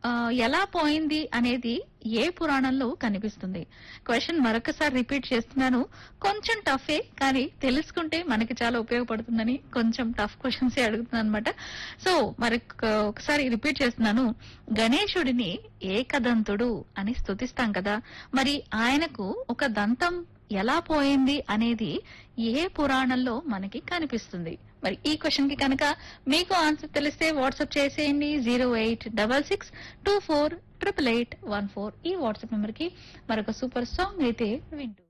ఆ, ఎలా పోయింది అనేది ఏ పురాణంలో కనిపిస్తుంది క్వశ్చన్ మరొకసారి రిపీట్ చేస్తున్నాను కొంచెం టఫే కానీ తెలుసుకుంటే మనకి చాలా ఉపయోగపడుతుందని కొంచెం టఫ్ క్వశ్చన్స్ అడుగుతున్నాను అనమాట సో మరి ఒకసారి రిపీట్ చేస్తున్నాను గణేశుడిని ఏకదంతుడు అని స్తుతిస్తాం కదా మరి ఆయనకు ఒక దంతం ఎలా పోయింది అనేది ఏ పురాణంలో మనకి కనిపిస్తుంది మరి ఈ క్వశ్చన్ కి కనుక మీకు ఆన్సర్ తెలిస్తే వాట్సాప్ చేసేయండి zero eight double six two four triple eight one four ఈ వాట్సాప్ నెంబర్ కి మరొక సూపర్ సాంగ్ అయితే వింటూ